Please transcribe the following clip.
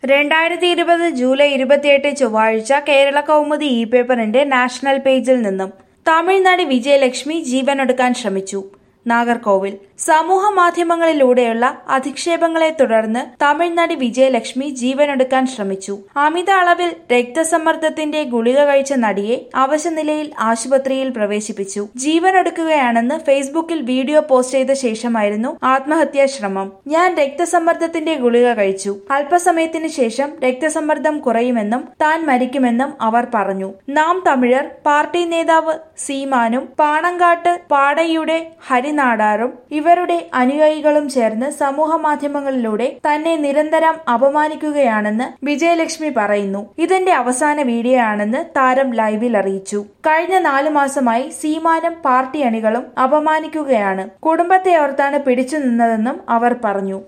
രണ്ടായിരത്തി ഇരുപത് ജൂലൈ ഇരുപത്തിയെട്ട് ചൊവ്വാഴ്ച കേരള കൗമുദി ഇ പേപ്പറിന്റെ നാഷണൽ പേജിൽ നിന്നും തമിഴ്നാട് വിജയലക്ഷ്മി ജീവനൊടുക്കാൻ ശ്രമിച്ചു നാഗർകോവിൽ സമൂഹ മാധ്യമങ്ങളിലൂടെയുള്ള അധിക്ഷേപങ്ങളെ തുടർന്ന് തമിഴ്നാട് വിജയലക്ഷ്മി ജീവനൊടുക്കാൻ ശ്രമിച്ചു അമിത അളവിൽ രക്തസമ്മർദ്ദത്തിന്റെ ഗുളിക കഴിച്ച നടിയെ അവശനിലയിൽ ആശുപത്രിയിൽ പ്രവേശിപ്പിച്ചു ജീവനൊടുക്കുകയാണെന്ന് ഫേസ്ബുക്കിൽ വീഡിയോ പോസ്റ്റ് ചെയ്ത ശേഷമായിരുന്നു ആത്മഹത്യാ ശ്രമം ഞാൻ രക്തസമ്മർദ്ദത്തിന്റെ ഗുളിക കഴിച്ചു അല്പസമയത്തിന് ശേഷം രക്തസമ്മർദ്ദം കുറയുമെന്നും താൻ മരിക്കുമെന്നും അവർ പറഞ്ഞു നാം തമിഴർ പാർട്ടി നേതാവ് സീമാനും പാണങ്കാട്ട് പാടയുടെ ഹരിനാടാറും ഇവരുടെ അനുയായികളും ചേർന്ന് സമൂഹ മാധ്യമങ്ങളിലൂടെ തന്നെ നിരന്തരം അപമാനിക്കുകയാണെന്ന് വിജയലക്ഷ്മി പറയുന്നു ഇതെന്റെ അവസാന വീഡിയോ ആണെന്ന് താരം ലൈവിൽ അറിയിച്ചു കഴിഞ്ഞ നാലു മാസമായി സീമാനും പാർട്ടി അണികളും അപമാനിക്കുകയാണ് കുടുംബത്തെ ഓർത്താണ് പിടിച്ചു നിന്നതെന്നും അവർ പറഞ്ഞു